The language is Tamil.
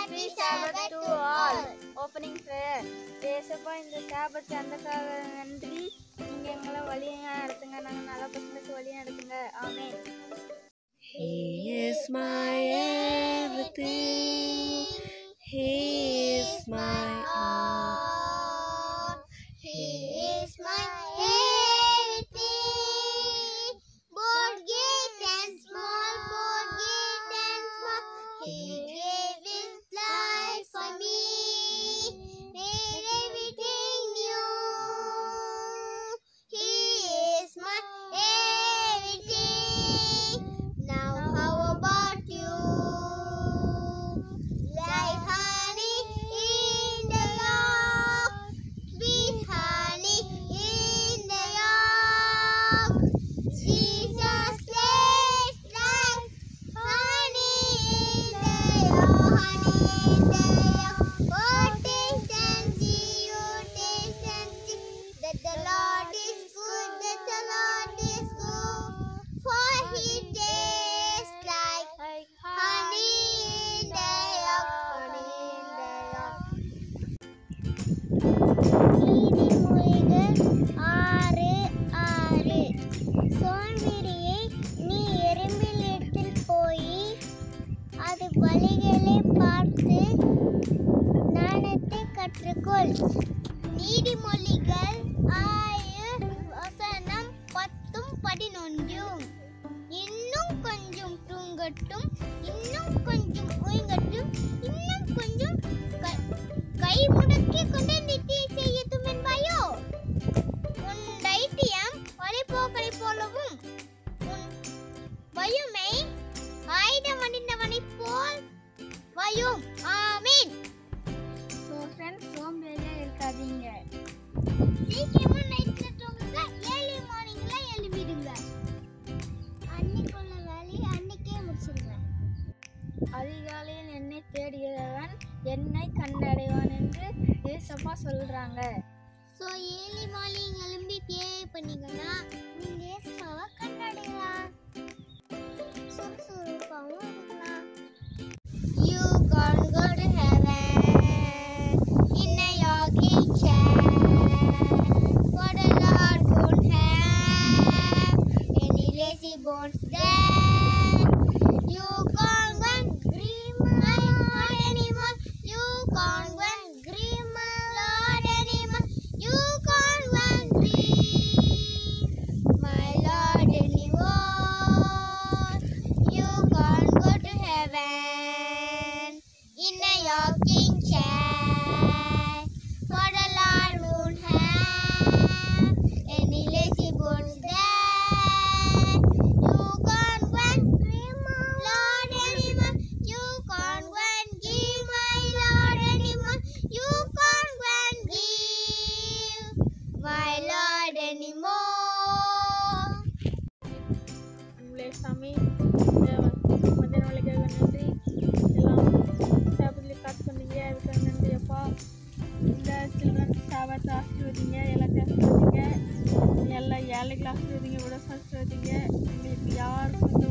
Happy Sabbath to all. Opening prayer ஏசப்பா இந்த சாபத் சந்தக்காக நன்றி நீங்கள் எங்களை வழி நடத்துங்க நாங்கள் நல்ல பசங்களுக்கு வழி நடத்துங்க ஆமென் He is my everything. He is my all. He is my everything. Both great and small, both great and small. He gave his life for me. Made everything new. He is my everything. Now how about you? Like honey in the rock, sweet honey in the rock. Jesus tastes like honey in the rock, honey in the rock. Oh, taste and see, you taste and see that the Lord is good, that the Lord is good, for He tastes like honey in the rock, honey in the rock. நீதிமொழிகள் ஆறு ஆறு சோம்பேறியை நீ எறும்பிலிடத்தில் போய் அது வழிகளை பார்த்து ஞானத்தை கற்றுக்கொள் நீதிமொழிகள் ஆறு வசனம் பத்தும் பதினொன்றும் இன்னும் கொஞ்சம் தூங்கட்டும் இன்னும் கொஞ்சம் ஓய்ங்கட்டும் இன்னும் கொஞ்சம் க- கை முடக்கி கொண்டு நித்திய செய்யட்டும் என்பாயோ உன் தைத்தியம் வழிபோக்கரை போலவும் உன் வயுமை ஆயுதம் அணிந்தவனைப் போல் வயும் ஆமீன் ஸோ ஃப்ரெண்ட்ஸ் சோம்பேறியாக இருக்காதீங்க சீக்கிரமா நைட்ல தூங்குங்க ஏர்லி மார்னிங்ல எழும்பிடுங்க அன்னைக்குள்ள வேலையை அன்னைக்கே முடிச்சிடுங்க அதிகாலையில் என்னை தேடுகிறவன் என்னை கண்டடைவான் என்று ஏசப்பா சொல்கிறாங்க ஸோ ஏர்லி மார்னிங் எழும்பி ப்ரே பண்ணீங்கன்னா நீங்க ஏசப்பாவை கண்டடையலாம் சுறுசுறுப்பாகவும் இருக்கலாம் You can go to heaven in a rocking chair. For the Lord won't have any lazy bones there. You can't go and dream my Lord anymore. You can't go and dream my Lord anymore. You can't go and dream my Lord anymore. You can't go to heaven in a rocking chair. For the Lord won't have any lazy bones there. You can't go and dream my Lord anymore. You can't go and give my Lord anymore. You can't go and give my Lord anymore. அன்புலே சாமி தேவன் மதிய நாளைக்காக நன்றி எல்லாம் சாபத்தில் காத்து பண்ணீங்க அதுக்காக நன்றி அப்பா இந்த சில்ட்ரன் சாபத்தை ஆசீர்வதிங்க எல்லாத்தையும் ஆசீர்வதிங்க எல்லா ஏழைகளை ஆசீர்வதிங்க விட ஆசீர்வதிங்க எங்களுக்கு யாருக்கும் இந்த